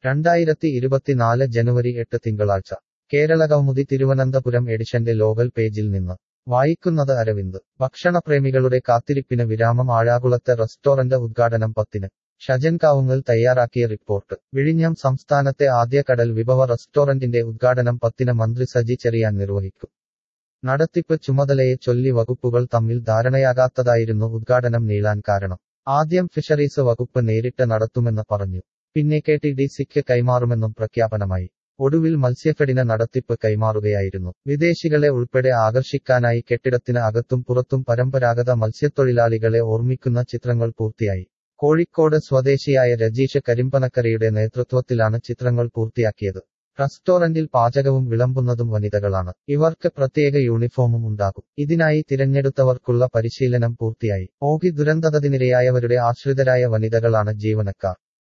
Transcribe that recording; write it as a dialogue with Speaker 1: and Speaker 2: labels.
Speaker 1: രണ്ടായിരത്തി ഇരുപത്തിനാല് ജനുവരി എട്ട് തിങ്കളാഴ്ച കേരളകൗമുദി തിരുവനന്തപുരം എഡിഷന്റെ ലോകൽ പേജിൽ നിന്ന് വായിക്കുന്നത് അരവിന്ദ് ഭക്ഷണപ്രേമികളുടെ കാത്തിരിപ്പിന് വിരാമം ആഴാകുളത്തെ റെസ്റ്റോറന്റ് ഉദ്ഘാടനം പത്തിന് ഷജൻ കാവുങ്ങൽ തയ്യാറാക്കിയ റിപ്പോർട്ട് വിഴിഞ്ഞം സംസ്ഥാനത്തെ ആദ്യ കടൽ വിഭവ റെസ്റ്റോറന്റിന്റെ ഉദ്ഘാടനം പത്തിന് മന്ത്രി സജി ചെറിയാൻ നിർവഹിക്കും നടത്തിപ്പ് ചുമതലയെ ചൊല്ലി വകുപ്പുകൾ തമ്മിൽ ധാരണയാകാത്തതായിരുന്നു ഉദ്ഘാടനം നീളാൻ കാരണം ആദ്യം ഫിഷറീസ് വകുപ്പ് നേരിട്ട് നടത്തുമെന്ന് പറഞ്ഞു പിന്നെ കെ ടി ഡി സിക്ക് കൈമാറുമെന്നും പ്രഖ്യാപനമായി ഒടുവിൽ മത്സ്യഫെഡിന് നടത്തിപ്പ് കൈമാറുകയായിരുന്നു വിദേശികളെ ഉൾപ്പെടെ ആകർഷിക്കാനായി കെട്ടിടത്തിന് അകത്തും പുറത്തും പരമ്പരാഗത മത്സ്യത്തൊഴിലാളികളെ ഓർമ്മിക്കുന്ന ചിത്രങ്ങൾ പൂർത്തിയായി കോഴിക്കോട് സ്വദേശിയായ രജീഷ് കരിമ്പനക്കരയുടെ നേതൃത്വത്തിലാണ് ചിത്രങ്ങൾ പൂർത്തിയാക്കിയത് റെസ്റ്റോറന്റിൽ പാചകവും വിളമ്പുന്നതും വനിതകളാണ് ഇവർക്ക് പ്രത്യേക യൂണിഫോമും ഉണ്ടാകും ഇതിനായി തിരഞ്ഞെടുത്തവർക്കുള്ള പരിശീലനം പൂർത്തിയായി ഓഗി ദുരന്തത്തിനിരയായവരുടെ ആശ്രിതരായ വനിതകളാണ് ജീവനക്കാർ